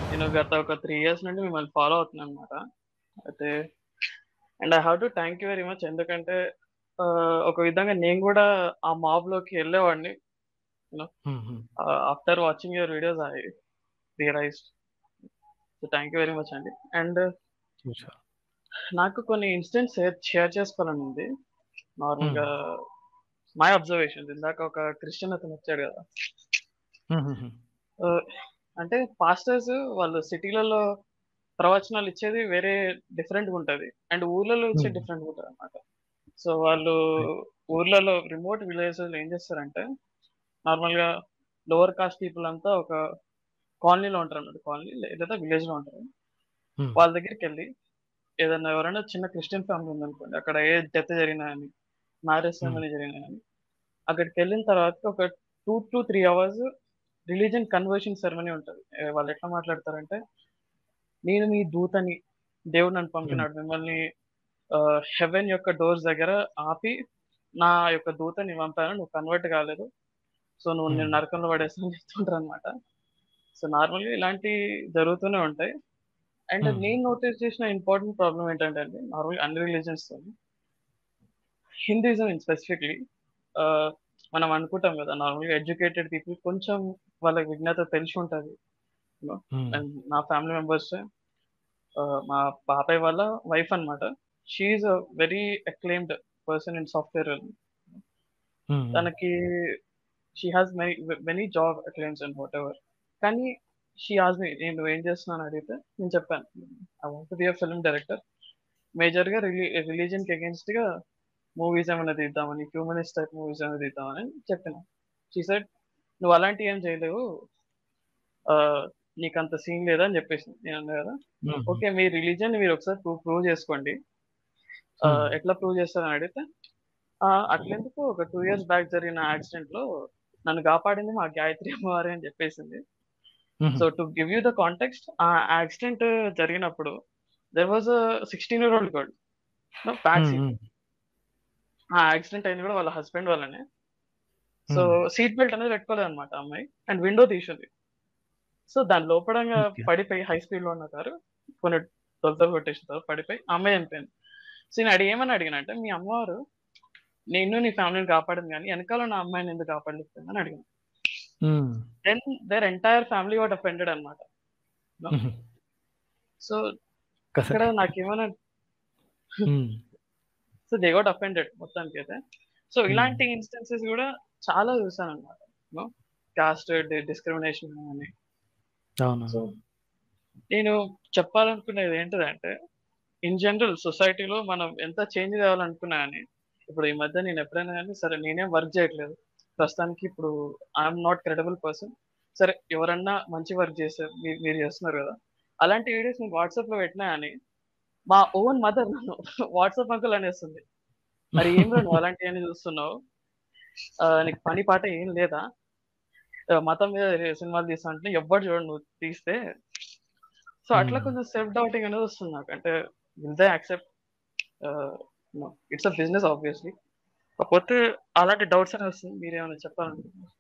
నేను గత ఒక త్రీ ఇయర్స్ నుండి మిమ్మల్ని ఫాలో అవుతున్నాను అనమాట అయితే and I have to thank you very much ఎందుకంటే ఆ, ఒక విధంగా నేను కూడా ఆ మాబ్ లోకి వెళ్ళేవాడిని after watching your videos I realize so thank you very much అండి అండ్ నాకు కొన్ని ఇన్సిడెంట్స్ షేర్ చేసుకోవాలని ఉంది నార్మల్ గా మై అబ్జర్వేషన్ ఇందాక ఒక క్రిస్టియన్ అతను వచ్చాడు కదా ఆ, అంటే పాస్టర్స్ వాళ్ళు సిటీలలో ప్రవచనాలు ఇచ్చేది వేరే డిఫరెంట్ గా ఉంటది అండ్ ఊర్లలో ఇచ్చేది Hmm. డిఫరెంట్ గా ఉంటది అనమాట సో వాళ్ళు ఊర్లలో రిమోట్ విలేజెస్ ఏం చేస్తారంటే నార్మల్ గా లోవర్ కాస్ట్ పీపుల్ అంతా ఒక కాలనీలో ఉంటారు అన్నమాట కాలనీ లేదా విలేజ్ లో ఉంటారు వాళ్ళ దగ్గరికి వెళ్ళి ఏదైనా ఎవరైనా చిన్న క్రిస్టియన్ ఫ్యామిలీ ఉందనుకోండి అక్కడ ఏ డెత్ జరిగినా అని మ్యారేజ్ సెరమనీ జరిగినా అని అక్కడికి వెళ్ళిన తర్వాత ఒక two to three hours religion conversion ceremony ఉంటుంది ఏ, వాళ్ళు ఎట్లా మాట్లాడతారంటే నేను మీ దూతని దేవుడు నన్ను పంపినాడు మిమ్మల్ని హెవెన్ యొక్క డోర్స్ దగ్గర ఆపి నా యొక్క దూతని పంపాను నువ్వు కన్వర్ట్ కాలేదు సో నువ్వు నేను Hmm. నరకంలో పడేస్తాను చెప్తుంటారు అనమాట సో నార్మల్గా ఇలాంటి జరుగుతూనే ఉంటాయి అండ్ Hmm. నేను నోటీస్ చేసిన ఇంపార్టెంట్ ప్రాబ్లం ఏంటంటే అండి నార్మల్ అన్ని రిలీజన్స్ తో హిందూయిజం ఇన్ స్పెసిఫిక్లీ మనం అనుకుంటాం కదా నార్మల్గా ఎడ్యుకేటెడ్ పీపుల్ కొంచెం వాళ్ళకి విజ్ఞత తెలిసి ఉంటుంది అండ్ నా ఫ్యామిలీ మెంబర్స్ మా బాబాయ్ వాళ్ళ వైఫ్ అన్నమాట she a very acclaimed person in software తనకి she has many many job acclaims and whatever కానీ షీ హాజ్ మీ నేను ఏం చేస్తున్నాను అడిగితే నేను చెప్పాను I want be a film director major గా రిలీ రిలీజన్ కి అగేన్స్ట్ గా మూవీస్ ఏమైనా తీద్దామని హ్యూమనిస్ట్ టైప్ మూవీస్ ఏమైనా తీద్దామని చెప్పిన షీ సెడ్ నువ్వు అలాంటి ఏం చేయలేవు ఆ, నీకు అంత సీన్ లేదా అని చెప్పేసి నేను అన్నా కదా ఓకే మీ రిలీజన్ మీరు ఒకసారి ప్రూవ్ ప్రూవ్ చేసుకోండి ఆ, Hmm. ఎట్లా ప్రూవ్ చేస్తారని అడిగితే "ఆ, అట్లెందుకు ఒక టూ ఇయర్స్ బ్యాక్ జరిగిన యాక్సిడెంట్ లో నన్ను కాపాడింది మా గాయత్రి అమ్మవారి అని చెప్పేసింది so to give you the context ఆ యాక్సిడెంట్ జరిగినప్పుడు there was sixteen year old girl back seat ఆ యాక్సిడెంట్ అయింది కూడా వాళ్ళ హస్బెండ్ వల్లనే సో సీట్ బెల్ట్ అనేది పెట్టుకోలేదు అనమాట అమ్మాయి అండ్ విండో తీసింది సో దాని లోపడంగా Okay. పడిపోయి హై స్పీడ్ లో ఉన్న కారు కొన్ని తొలతలు కొట్టేసిన తర్వాత పడిపోయి ఆ అమ్మాయి చనిపోయింది సో నేను అడిగి ఏమని అడిగిన అంటే మీ అమ్మవారు నిన్ను నీ ఫ్యామిలీని కాపాడింది కానీ వెనకాల నా అమ్మాయిని ఎందుకు కాపాడలేకపోయింది అని అడిగాను then there entire family what offended అనమాట సో ఇక్కడ నాకేమైనా సో దే గోట్ అఫెండెడ్ మొత్తానికి అయితే సో ఇలాంటి ఇన్స్టెన్సెస్ కూడా చాలా చూసాను అనమాట కాస్ట్ డిస్క్రిమినేషన్ అని అవును సో నేను చెప్పాలనుకునేది ఏంటిదంటే ఇన్ జనరల్ సొసైటీలో మనం ఎంత చేంజ్ కావాలనుకున్నా కానీ ఇప్పుడు ఈ మధ్య నేను ఎప్పుడైనా కానీ సరే నేనేం వర్క్ చేయట్లేదు ప్రస్తుతానికి ఇప్పుడు ఐఎమ్ నాట్ క్రెడిబుల్ పర్సన్ సరే ఎవరన్నా మంచి వర్క్ చేస్తారు మీరు మీరు చేస్తున్నారు కదా అలాంటి వీడియోస్ నేను వాట్సాప్ లో పెట్టినా అని మా ఓన్ మదర్ నన్ను వాట్సాప్ అంకుల్ అనేస్తుంది మరి ఏం రా నువ్వు అలాంటివన్నీ చూస్తున్నావు ఆ, నీకు పని పాట ఏం లేదా ఆ, మతం మీద సినిమాలు తీస్తా అంటే ఎవ్వరు చూడండి నువ్వు తీస్తే సో అట్లా Hmm. కొంచెం సెల్ఫ్ డౌటింగ్ అనేది వస్తుంది నాకు అంటే will they accept it's a business obviously కాకపోతే అలాంటి డౌట్స్ అనేవి వస్తుంది మీరేమైనా చెప్పాలనుకుంటున్నారు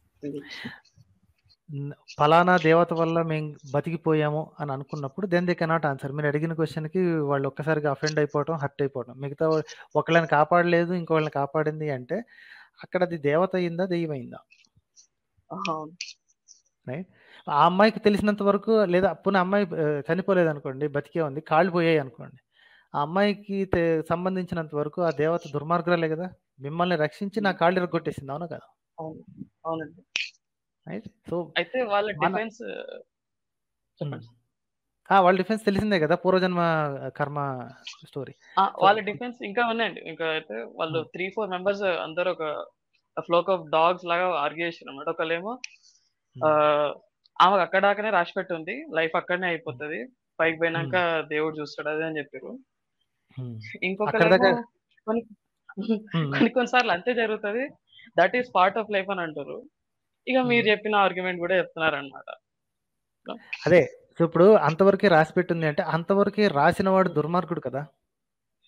న- ఫలానా దేవత వల్ల మేము బతికిపోయాము అని అనుకున్నప్పుడు దెన్ దే కెనాట్ ఆన్సర్ మీరు అడిగిన క్వశ్చన్కి వాళ్ళు ఒక్కసారిగా అఫెండ్ అయిపోవటం హర్ట్ అయిపోవటం మిగతా వా- ఒకళ్ళని కాపాడలేదు ఇంకోళ్ళని కాపాడింది అంటే అక్కడ అది దేవత అయిందా దెయ్యం అయిందా అవును ఆ అమ్మాయికి తెలిసినంత వరకు లేదా పునః అమ్మాయి ఆ, చనిపోలేదు అనుకోండి బతికే ఉంది కాళ్ళు పోయాయి అనుకోండి ఆ అమ్మాయికి తె- సంబంధించినంత వరకు ఆ దేవత దుర్మార్గురాలే కదా మిమ్మల్ని రక్షించి నా కాళ్ళు ఇరగొట్టేసింది అవునా కదా అవును అవునండి రైట్ సో అయితే వాళ్ళ మన- డిఫెన్స్ చెప్పండి వాళ్ళ డిఫెన్స్ తెలిసిందే కదా పూర్వజన్మ కర్మ స్టోరీ ఆ, వాళ్ళ డిఫెన్స్ ఇంకా ఉన్నాయండి ఇంకా అయితే వాళ్ళు త్రీ ఫోర్ మెంబర్స్ అందరూ ఒక ఫ్లోక్ ఆఫ్ డాగ్స్ లాగా ఆర్గ్యూ చేసారు అనమాట ఒకళ్ళేమో ఆ, ఆమెకు అక్కడ దాకానే రాసి పెట్టి ఉంది లైఫ్ అక్కడనే అయిపోతుంది పైకి పోయినాక దేవుడు చూస్తాడు అది అని చెప్పారు అక్కడ ఇంకొకరేమో దాకా కొన్ని Hmm. కొన్ని కొన్నిసార్లు అంతే జరుగుతుంది that is part of life అని అంటారు ఇక మీరు Hmm. చెప్పిన ఆర్గ్యుమెంట్ కూడా చెప్తున్నారు అనమాట అదే సో ఇప్పుడు అంతవరకే రాసి పెట్టింది అంటే అంతవరకే రాసిన వాడు దుర్మార్గుడు కదా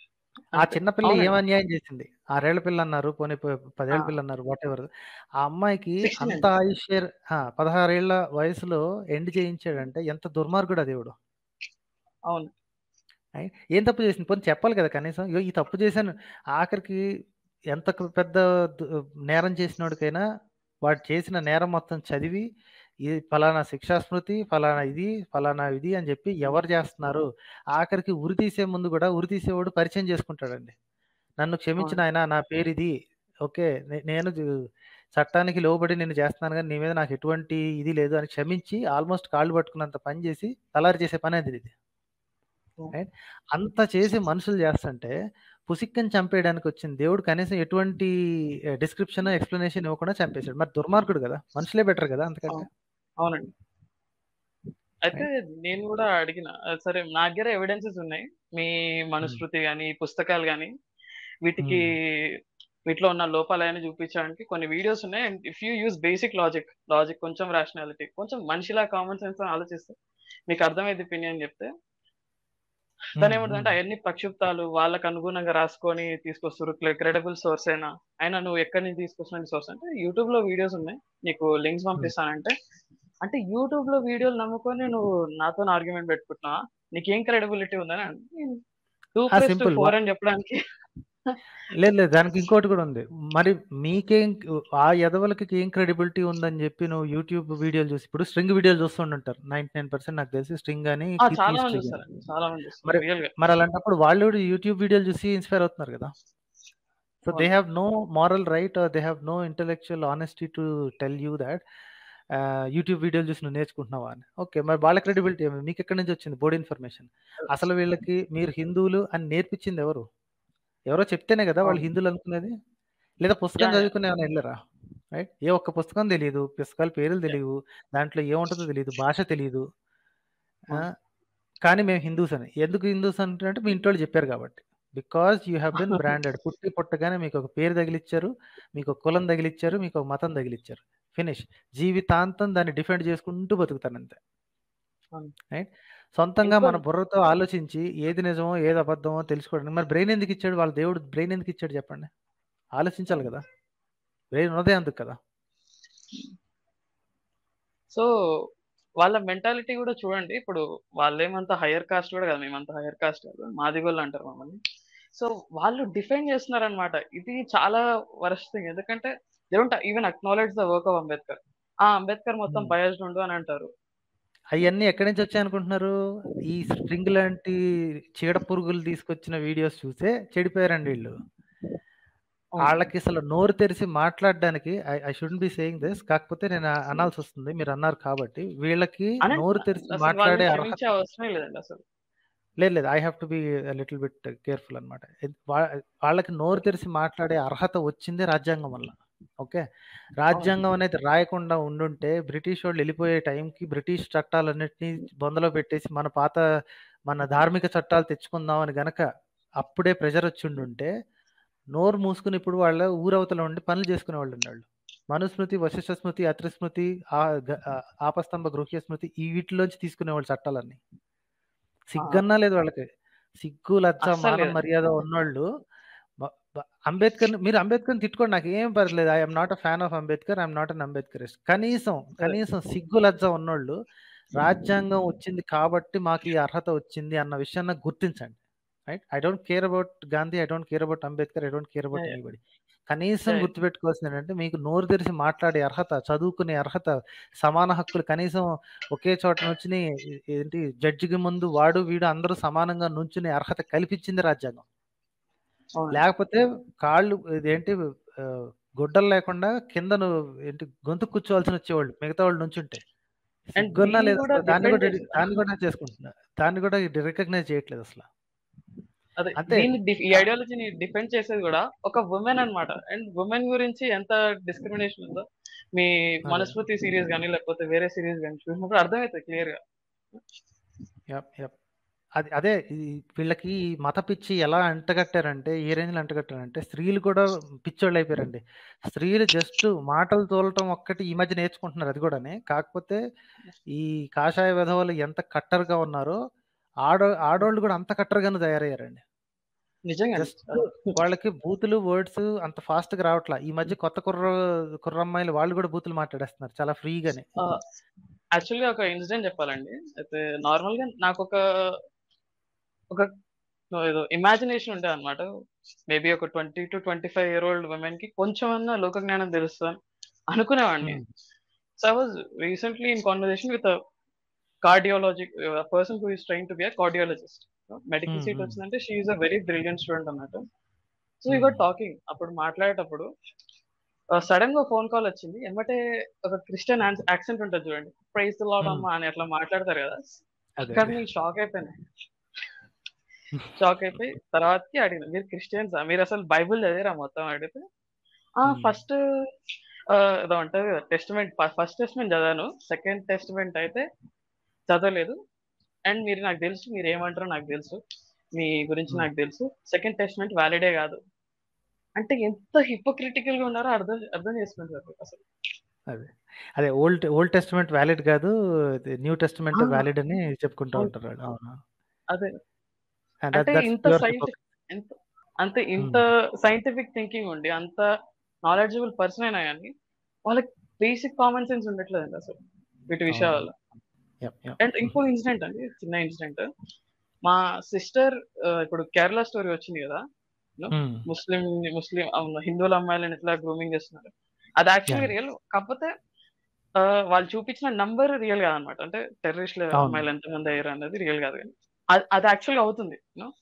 ఆ అంతే. చిన్న పిల్ల ఏం అవునండి. అన్యాయం చేసింది? 6 ఏళ్ల పిల్ల అన్నారు. పోనీ ప 10 ఆ! ఏళ్ల పిల్ల అన్నారు. వాటెవర్. ఆ అమ్మాయికి 16 అంత అండి. ఆయుష్షేర్ ఆ! 16 ఏళ్ల వయసులో ఎండ్ చేయించాడంటే ఎంత దుర్మార్గుడు ఆ దేవుడు. అవును. అయ్ ఏం తప్పు చేసింది? పోనీ చెప్పాలి కదా కనీసం. ఇగో ఈ తప్పు చేశాను ఆఖరికి ఎంత క పెద్ద దు నేరం చేసినోడికైనా వాడు చేసిన నేరం మొత్తం చదివి, ఇది ఫలానా శిక్షా స్మృతి, ఫలానా ఇది, ఫలానా ఇది అని చెప్పి హ్మ్. ఎవరు చేస్తున్నారు? ఆఖరికి ఉరి తీసే ముందు కూడా ఉరి తీసేవాడు పరిచయం చేసుకుంటాడండి. నన్ను క్షమించు అవును. నాయనా నా పేరిది. ఓకే. నే నేను జు చట్టానికి లోబడి నేను చేస్తున్నాను గానీ, నీ మీద నాకు ఎటువంటి ఇది లేదు అని క్షమించి ఆల్‌మోస్ట్ కాళ్ళు పట్టుకున్నంత పని చేసి తలారి చేసే పనేదిది. హ్మ్. రైట్. అంత చేసి మనుషులు చేస్తంటే, పుసిక్కని చంపేయడానికి వచ్చిన దేవుడు కనీసం ఎటువంటి ఆహ్, డిస్క్రిప్షన్, ఎక్స్‌ప్లనేషన్ ఇవ్వకుండా చంపేసాడు. మరి దుర్మార్గుడు కదా! మనుషులే బెటర్ కదా! అంతకంటే. అవును. అవునండి. అయితే రైట్. నేను గూడా అడిగిన. ఆహ్, సరే నా దగ్గర ఎవిడెన్సెస్ ఉన్నాయి. మీ హ్మ్. మనుస్మృతి గాని, పుస్తకాలు గాని వీటికి హ్మ్. వీటిలో ఉన్న లోపాలయన్ని చూపించడానికి కొన్ని వీడియోస్ ఉన్నాయి. And if you use basic logic, logic కొంచెం రాషనాలిటీ, కొంచెం మనిషిలా కామన్ సెన్స్‌తో ఆలోచిస్తే మీకు అర్థమైద్ది పిన్ని అని చెప్తే హ్మ్. తనేమంటదంటే హ్మ్. అయన్నీ ప్రక్షిప్తాలు వాళ్ళకి అనుగుణంగా రాసుకొని తీసుకొస్తుర్రు. క్రె క్రెడిబుల్ సోర్సేనా? అయినా నువ్వు ఎక్కడి నుంచి తీసుకొస్తున్నావు నీ సోర్స్ అంటే యూట్యూబ్‌లో వీడియోస్ ఉన్నాయి. నీకు లింక్స్ హ్మ్. పంపిస్తానంటే, అంటే యూట్యూబ్‌లో వీడియోలు నమ్ముకొని నువ్వు నాతోని ఆర్గ్యుమెంట్ పెట్టుకుంటున్నావా? నీకేం క్రెడిబిలిటీ ఉందని అన్ నేను 2 ఆ! Plus 2 simple. వ 4 అని చెప్పడానికి లేదు లేదు. దానికి ఇంకోటి కూడా ఉంది. మరి మీకేం ఆ ఎదవలకి ఏం క్రెడిబిలిటీ ఉందని చెప్పి నువ్వు యూట్యూబ్ వీడియోలు చూసి ఇప్పుడు స్ట్రింగ్ వీడియోలు చూస్తుండుంటారు. 99% నాకు తెలిసి స్ట్రింగ్ అని, ఆ! కీ చాలా కీ మంది స్ట్రింగ్ అని. చూస్తారండి. చాలా మంది చూస్తారు. మరి రియల్‌గా. మరి అలాంటప్పుడు వాళ్ళు కూడా యూట్యూబ్ వీడియోలు చూసి ఇన్‌స్పైర్ అవుతున్నారు కదా! సో, దే అవును. Have no moral right or they have no intellectual honesty to tell you that ah, YouTube వీడియోలు చూసి నువ్వు నేర్చుకుంటున్నావా అని. ఓకే. మరి వాళ్ళ క్రెడిబిలిటీ ఏమి? మీకెక్కడి నుంచి వచ్చింది బోర్డ్ ఇన్ఫర్మేషన్? అసలు వీళ్ళకి మీరు హిందువులు అని నేర్పించింది ఎవరు? ఎవరో చెప్తేనే కదా వాళ్ళు అవును. హిందువులు అనుకునేది. లేదా పుస్తకం యాహ్! యాహ్! చదువుకొని ఏమైనా ఎళ్లారా? రైట్. ఏ ఒక్క పుస్తకం తెలీదు. పుస్తకాల పేర్లు యాహ్! తెలీవు. దాంట్లో ఏముంటదో తెలీదు. భాష తెలీదు. ఆ! అవును. కానీ మేము హిందూస్ అని. ఎందుకు హిందూస్ అంటున్నారంటే మీ ఇంట్లోళ్ళు చెప్పారు కాబట్టి. Because you have been branded. పుట్టి పుట్టగానే మీకొక పేరు తగిలిచ్చారు. మీకొక కులం తగిలిచ్చారు. మీకొక మతం తగిలిచ్చారు. ఫినిష్. జీవితాంతం దాన్ని డిఫెండ్ చేసుకుంటూ బతుకుతానంతే. అవును. రైట్. సొంతంగా ఇంకో మన బుర్రతో ఆలోచించి ఏది నిజమో, ఏది అబద్ధమో తెలుసుకోవడానికి మరి బ్రెయిన్ ఎందుకిచ్చాడు? వాళ్ళ దేవుడు బ్రెయిన్ ఎందుకిచ్చాడు చెప్పండి? ఆలోచించాలి అవును. కదా! బ్రెయిన్ ఉన్నదే అందుకు కదా! సో, వాళ్ళ మెంటాలిటీ గూడా చూడండి. ఇప్పుడు వాళ్ళేమంత హైయర్ కాస్ట్ గూడా కాదు. మేమంత హైయర్ కాస్ట్ కాదు. మాదిగోళ్ళు అంటారు మమ్మల్ని. సో, వాళ్ళు డిఫెండ్ చేస్తున్నారనమాట. ఇది చాలా వరస్ట్ థింగ్. ఎందుకంటే they don't even acknowledge the work of Ambedkar. ఆ! అంబేద్కర్ మొత్తం హ్మ్. బయాస్డ్ ఉండు అని అంటారు. అయన్నీ ఎక్కడి నుంచి వచ్చాయనుకుంటున్నారు? ఈ స్ట్రింగ్ లాంటి చీడ పురుగులు తీసుకొచ్చిన వీడియోస్ చూసే చెడిపోయారండి ఈళ్ళు. అవును. ఆళ్ళకి అసలు నోరు తెరిసి మాట్లాడడానికి I I shouldn't be saying this. కాకపోతే నేను ఆ- అనాల్సొస్తుంది. మీరన్నారు కాబట్టి. వీళ్ళకి అనండి. నోరు తెరిసి అసలు వాళ్ళని మాట్లాడే అర్హత క్షమించే అవసరమే లేదండి అసలు. లేదు లేదు. I have to be a little bit careful అనమాట. ఎద్ వా వాళ్ళకి నోరు తెరిసి మాట్లాడే అర్హత వచ్చిందే రాజ్యాంగం వల్ల. ఓకే. అవును. రాజ్యాంగం అనేది రాయకుండా ఉండుంటే బ్రిటిషోళ్ళు ఎళ్ళిపోయే టైంకి బ్రిటిష్ చట్టాలన్నిటిని బొందలో పెట్టేసి మన పాత మన ధార్మిక చట్టాలు తెచ్చుకుందాం అని గనక అప్పుడే ప్రెషర్ వచ్చుండుంటే నోరు మూసుకొని ఇప్పుడు వాళ్ళ ఊరవతల ఉండి పనులు చేసుకునేవాళ్ళుండాళ్ళు. మనుస్మృతి, వశిష్ఠ స్మృతి, అత్రి స్మృతి, ఆహ్, గ ఆహ్, ఆపస్తంభ గృహ్య స్మృతి ఈ వీటిలోంచి తీసుకునేవాళ్ళు చట్టాలన్నీ. ఆ! సిగ్గన్నా లేదు వాళ్ళకి. సిగ్గు, లజ్జ, అస్సలు మానం, లేదండి. మర్యాద ఉన్నోళ్ళు బ బ అంబేద్కర్‌ని మీరు అంబేద్కర్‌ని తిట్టుకోండి నాకేం పర్లేదు. I am not a fan of Ambedkar. I am not an Ambedkarist. కనీసం, అదే. కనీసం సిగ్గు, లజ్జ ఉన్నోళ్ళు రాజ్యాంగం వచ్చింది కాబట్టి మాకు ఈ అర్హత వచ్చింది అన్న విషయాన్ని గుర్తించండి. Right. I don't care about Gandhi. I don't care about Ambedkar. I don't care about yeah! Yeah! Anybody. కనీసం యాహ్! గుర్తుపెట్టుకోవాల్సింది ఏంటంటే మీకు నోరు తెరిసి మాట్లాడే అర్హత, చదువుకునే అర్హత, సమాన హక్కులు కనీసం ఒకే చోట నుంచుని ఏంటి జడ్జికి ముందు వాడు, వీడు అందరూ సమానంగా నుంచునే అర్హత కల్పించింది రాజ్యాంగం. అవునండి. లేకపోతే కాళ్ళు ఇదేంటి ఆహ్, గుడ్డలు లేకుండా కింద నువ్వు ఏంటి గొంతుకు కూర్చోవాల్సి వచ్చేవాళ్ళు మిగతా వాళ్ళు నుంచుంటే. అండ్ సిగ్గున్నా దీన్ని లేదు గూడా అసలు. దాన్ని డిఫెండ్ కూడా చేసి దాన్ని కూడా చేసుకుంటున్నారు. దాన్ని కూడా రికగ్నైజ్ చేయట్లేదు అసల. అదే. అంతే. దీన్ని డిఫ్ ఈ ఆ! ఐడియాలజీని డిఫెండ్ చేసేది గూడా ఒక వుమెన్ అన్నమాట. అండ్ వుమెన్ గురించి ఎంత డిస్క్రిమినేషన్ ఉందో మీ అదే. మనుస్మృతి సీరీస్ గాని, లేకపోతే వేరే సీరీస్ గాని చూసినప్పుడు అర్థమైతది క్లియర్‌గా. యప్. యప్. అది అదే ఈ వీళ్ళకి ఈ మత పిచ్చి ఎలా అంటగట్టారంటే, ఏ రేంజ్‌లో అంటగట్టారంటే స్త్రీలు కూడా పిచ్చోళ్ళయిపోయారండి. స్త్రీలు జస్ట్ మాటలు తోలటం ఒక్కటి ఈ మధ్య నేర్చుకుంటున్నారు అది గూడాని. కాకపోతే ఈ కాషాయ వెధవలు ఎంత కట్టర్‌గా ఉన్నారో ఆడో ఆడోళ్ళు కూడా అంత కట్టర్‌గానే తయారయ్యారండి. నిజంగా జస్ట్ వాళ్ళకి బూతులు వర్డ్స్ అంత ఫాస్ట్ గా రావట్లా ఈ మధ్య కొత్త కుర్ర కుర్ర అమ్మాయిలు వాళ్ళు కూడా బూతులు మాట్లాడేస్తున్నారు చాలా ఫ్రీగానే యాక్చువల్గా ఒక ఇన్సిడెంట్ చెప్పాలండి అయితే నార్మల్ గా నాకు ఒక ఒక ఏదో ఇమాజినేషన్ ఉండే అనమాట మేబీ ఒక twenty to twenty five year old women కి కొంచెం అన్న లోక జ్ఞానం తెలుస్తుంది అనుకునేవాడిని so I was recently in conversation with cardiology person who is train to be a cardiologist medical seat వచ్చిందంటే she is a very brilliant student అన్నట్టు so you got talking అప్పుడు మాట్లాడేటప్పుడు సడన్ గా ఫోన్ కాల్ వచ్చింది ఎమ్మటే ఒక Christian accent ఉంటుంది చూడండి ప్రైజ్ లాడ్ అమ్మా అని అట్లా మాట్లాడతారు కదా అక్కడ నేను షాక్ అయిపోయాను షాక్ అయిపోయి తర్వాతకి అడిగిన మీరు క్రిస్టియన్స్ మీరు అసలు బైబుల్ చదివారా మొత్తం అడిగితే ఆ ఫస్ట్ ఏదో ఉంటుంది టెస్ట్మెంట్ ఫస్ట్ టెస్ట్మెంట్ చదివాను సెకండ్ టెస్ట్మెంట్ అయితే చదవలేదు అండ్ మీరు నాకు తెలుసు మీరు ఏమంటారో నాకు తెలుసు మీ గురించి నాకు తెలుసు సెకండ్ టెస్ట్మెంట్ వ్యాలిడే కాదు అంటే ఎంత హిపోక్రిటికల్ గా ఉన్నారో అర్థం అర్థం చేసుకుంటారు అసలు అదే అదే ఓల్డ్ ఓల్డ్ టెస్ట్మెంట్ వ్యాలిడ్ కాదు న్యూ టెస్ట్మెంట్ వ్యాలిడ్ అని చెప్పుకుంటూ ఉంటారు వాళ్ళు అవును అదే అంటే ఇంత సైంటిఫిక్ అంతే ఇంత సైంటిఫిక్ థింకింగ్ ఉండి అంత నాలెడ్జబుల్ పర్సన్ అయినా కానీ వాళ్ళకి బేసిక్ కామన్ సెన్స్ ఉండట్లేదండి అసలు వీటి విషయాలలో అండ్ ఇంకో ఇన్సిడెంట్ అండి చిన్న ఇన్సిడెంట్ మా సిస్టర్ ఇప్పుడు కేరళ స్టోరీ వచ్చింది కదా ముస్లిం ముస్లిం హిందువుల అమ్మాయిలను ఎట్లా గ్రూమింగ్ చేస్తున్నారు అది యాక్చువల్లీ రియల్ కాకపోతే వాళ్ళు చూపించిన నంబర్ రియల్ కాదనమాట అంటే టెర్రరిస్ట్ల అమ్మాయిలు ఎంతమంది అయ్యారు అనేది రియల్ కాదు కానీ అది యాక్చువల్గా అవుతుంది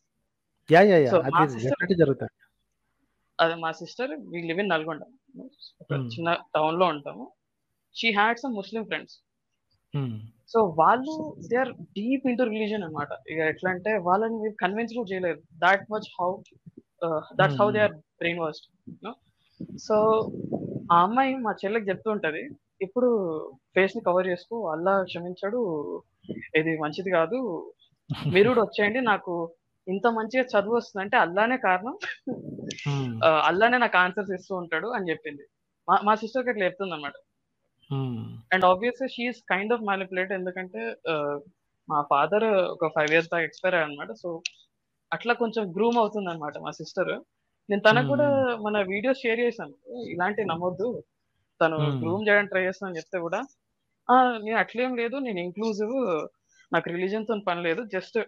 జరుగుతుంది అదే మా sister we live in Nalgonda చిన్న టౌన్ లో ఉంటాము she had some Muslim friends so వాళ్ళు they are deep into religion అనమాట ఇక ఎట్లా అంటే వాళ్ళని మీరు కన్విన్స్ కూడా చేయలేదు that much how that's how they are brainwashed so ఆ అమ్మాయి మా చెల్లెకి చెప్తూ ఉంటది ఇప్పుడు ఫేస్ ని కవర్ చేసుకో అల్లా క్షమించాడు ఇది మంచిది కాదు మీరు కూడా వచ్చేయండి నాకు ఇంత మంచిగా చదువు వస్తుంది అంటే అల్లానే కారణం అల్లానే నాకు ఆన్సర్స్ ఇస్తూ ఉంటాడు అని చెప్పింది మా సిస్టర్కి అట్లా చెప్తుంది అనమాట and obviously she's kind of manipulate ఎందుకంటే మా ఫాదర్ ఒక ఫైవ్ ఇయర్స్ దాకా ఎక్స్పైర్ అయ్యారనమాట సో అట్లా కొంచెం గ్రూమ్ అవుతుంది అనమాట మా సిస్టర్ నేను తనకు కూడా మన వీడియోస్ షేర్ చేశాను ఇలాంటివి నమ్మొద్దు తను గ్రూమ్ చేయడానికి ట్రై చేస్తానని చెప్తే కూడా నేను అట్లేం లేదు నేను ఇంక్లూజివ్ నాకు రిలీజన్ తో పని లేదు జస్ట్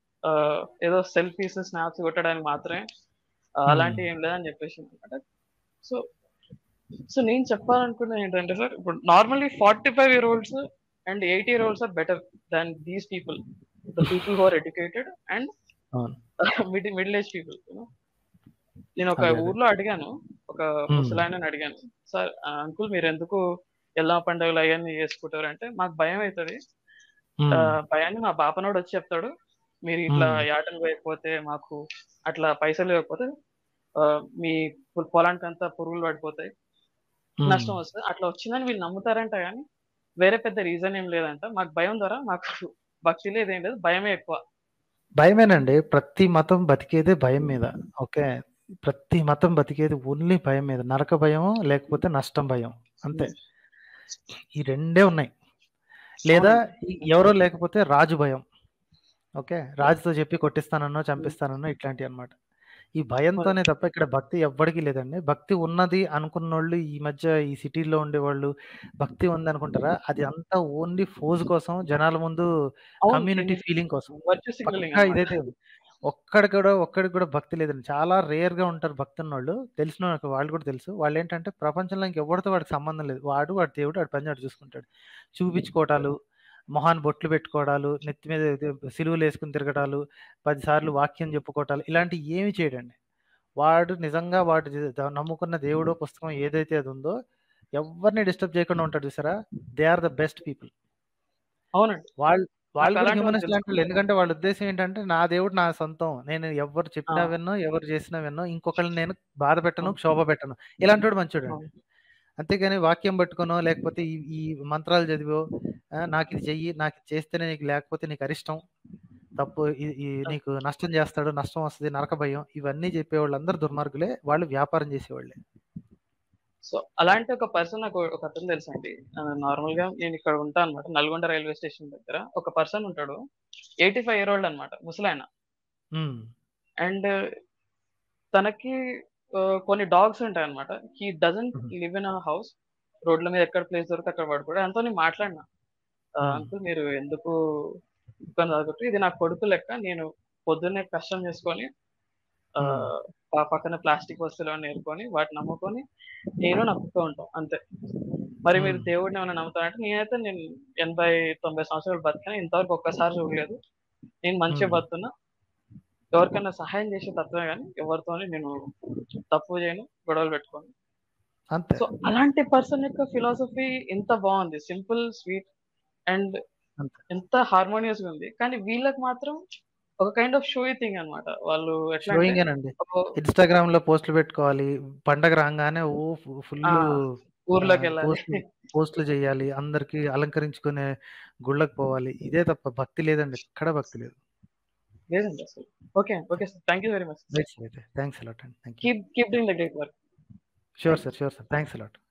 ఏదో సెల్ఫీస్ స్నాప్స్ కొట్టడానికి మాత్రమే అలాంటివి ఏం లేదని చెప్పేసి అనమాట సో సో నేను చెప్పాలనుకున్నది ఏంటంటే సార్ ఇప్పుడు normally forty five year olds and eighty year olds are better than these people the people who are educated and middle middle age people నేను ఒక ఊర్లో అడిగాను ఒక ముసలాయనని అడిగాను సార్ అంకుల్ మీరు ఎందుకు ఎల్లా పండుగలు అవన్నీ చేసుకుంటారు అంటే మాకు భయం అవుతుంది భయాన్ని మా బాపనోడు వచ్చి చెప్తాడు మీరు ఇట్లా యాటలు వేయకపోతే మాకు అట్లా పైసలు లేకపోతే మీ పొలానికి అంతా పురుగులు పడిపోతాయి నష్టం వస్తుంది అట్లా వచ్చిందని వీళ్ళు నమ్ముతారంట కానీ వేరే పెద్ద రీజన్ ఏం లేదంట మాకు భయం ద్వారా మాకు భక్తి లేదేం లేదు భయమే ఎక్కువ భయమేనండి ప్రతి మతం బతికేదే భయం మీద ఓకే ప్రతి మతం బతికేది ఓన్లీ భయం మీద నరక భయం లేకపోతే నష్టం భయం అంతే ఈ రెండే ఉన్నాయి లేదా ఎవరో లేకపోతే రాజు భయం ఓకే రాజుతో చెప్పి కొట్టిస్తానన్నో చంపిస్తానన్నో ఇట్లాంటివి అనమాట ఈ భయంతోనే తప్ప ఇక్కడ భక్తి ఎవ్వడికి లేదండి భక్తి ఉన్నది అనుకున్నోళ్ళు ఈ మధ్య ఈ సిటీలో ఉండేవాళ్ళు భక్తి ఉంది అనుకుంటారా అది అంతా ఓన్లీ ఫోజ్ కోసం జనాల ముందు కమ్యూనిటీ ఫీలింగ్ కోసం ఇదైతే ఒక్కడి కూడా ఒక్కడికి కూడా భక్తి లేదండి చాలా రేర్ గా ఉంటారు భక్తి ఉన్నోళ్ళు తెలిసిన వాళ్ళు కూడా తెలుసు వాళ్ళు ఏంటంటే ప్రపంచంలో ఇంకెవరితో వాడికి సంబంధం లేదు వాడు వాడి దేవుడు వాడి పని వాడు చూసుకుంటాడు చూపించుకోవటాలు మొహాన్ని బొట్లు పెట్టుకోవడాలు నెత్తి మీద సిలువలు వేసుకుని తిరగటాలు పదిసార్లు వాక్యం చెప్పుకోవటాలు ఇలాంటి ఏమి చేయడండి వాడు నిజంగా వాడు నమ్ముకున్న దేవుడో పుస్తకం ఏదైతే అది ఉందో ఎవరిని డిస్టర్బ్ చేయకుండా ఉంటాడు చూసారా they are the best people అవునండి వాళ్ళు వాళ్ళు కూడా హ్యూమనిస్ట్ లాంటి ఎందుకంటే వాళ్ళ ఉద్దేశం ఏంటంటే నా దేవుడు నా సొంతం నేను ఎవరు చెప్పినా విన్నో ఎవరు చేసినా విన్నో ఇంకొకరిని నేను బాధ పెట్టను క్షోభ పెట్టను ఇలాంటి వాడు మంచోడు అంతేగాని వాక్యం పట్టుకునో లేకపోతే ఈ ఈ మంత్రాలు చదివో నాకు ఇది చెయ్యి నాకు చేస్తేనే నీకు లేకపోతే నీకు అరిష్టం తప్పు నీకు నష్టం చేస్తాడు నష్టం వస్తుంది నరక భయం ఇవన్నీ చెప్పేవాళ్ళు అందరు దుర్మార్గులే వాళ్ళు వ్యాపారం చేసేవాళ్ళే సో అలాంటి ఒక పర్సన్ నాకు ఒక అతను తెలుసు అండి నార్మల్ గా నేను ఇక్కడ ఉంటా అనమాట నల్గొండ రైల్వే స్టేషన్ దగ్గర ఒక పర్సన్ ఉంటాడు ఎయిటీ ఫైవ్ ఇయర్ ఓల్డ్ అనమాట ముసలాయన అండ్ తనకి ఆహ్, కొన్ని డాగ్స్ ఉంటాయన్నమాట. హి డజంట్ హుహు. Live in a house. రోడ్ల మీద ఎక్కడ ప్లేస్ దొరికితే అక్కడ పడుకోవడం. ఆయనతో నేను మాట్లాడినా. ఆహ్, హ్మ్. అంకుల్ మీరు ఎందుకు ఇబ్బంది పడకండి. ఇది నా కొడుకు లెక్క. నేను పొద్దున్నే కష్టం చేసుకొని హ్మ్. ఆహ్, ప పక్కన ప్లాస్టిక్ వస్తువులన్నీ ఏరుకొని వాటిని అమ్ముకొని నేను నా కుక్క ఉంటాం అంతే. మరి మీరు హ్మ్. దేవుడిని ఏమైనా నమ్ముతారంటే నేనైతే నేను 80, 90 సంవత్సరాలు బతికాను. ఇంతవరకు ఒక్కసారి చూడలేదు. నేను మంచిగా హ్మ్. బతుకుతున్నా. ఎవరికైనా సహాయం చేసే తత్వమే గానీ ఎవరితోని నేను తప్పు చేయను. గొడవలు పెట్టుకోను. అంతే. సో, అలాంటి పర్సన్ యొక్క ఫిలాసఫీ ఎంత బావుంది. సింపుల్, స్వీట్ అండ్ అంతే. ఎంత హార్మోనియస్‌గా ఉంది. కానీ వీళ్ళకి మాత్రం ఒక కైండ్ ఆఫ్ షోయి థింగ్ అన్నమాట. వాళ్ళు ఎట్లా అంటే షోయింగేనండి. ఒక ఇన్‌స్టాగ్రామ్‌లో పోస్ట్‌లు పెట్టుకోవాలి. పండగ రాంగానే ఓ ఫు ఆ! ఫుల్లు ఆహ్, ఊర్లోకెళ్ళాలి. పోస్ట్‌లు పోస్ట్‌లు చేయాలి. అందరికి అలంకరించుకునే గుళ్ళకి పోవాలి. ఇదే తప్ప భక్తి లేదండి. ఎక్కడ భక్తి లేదు. లేదండి అసలు. Okay. Okay sir. Thank you very much. Right sir అయితే. థాంక్స్ ఎ లాట్ అండి. Thank you. Keep keep doing the great work. Sure thank you. Sir. Sure sir. Thanks a lot.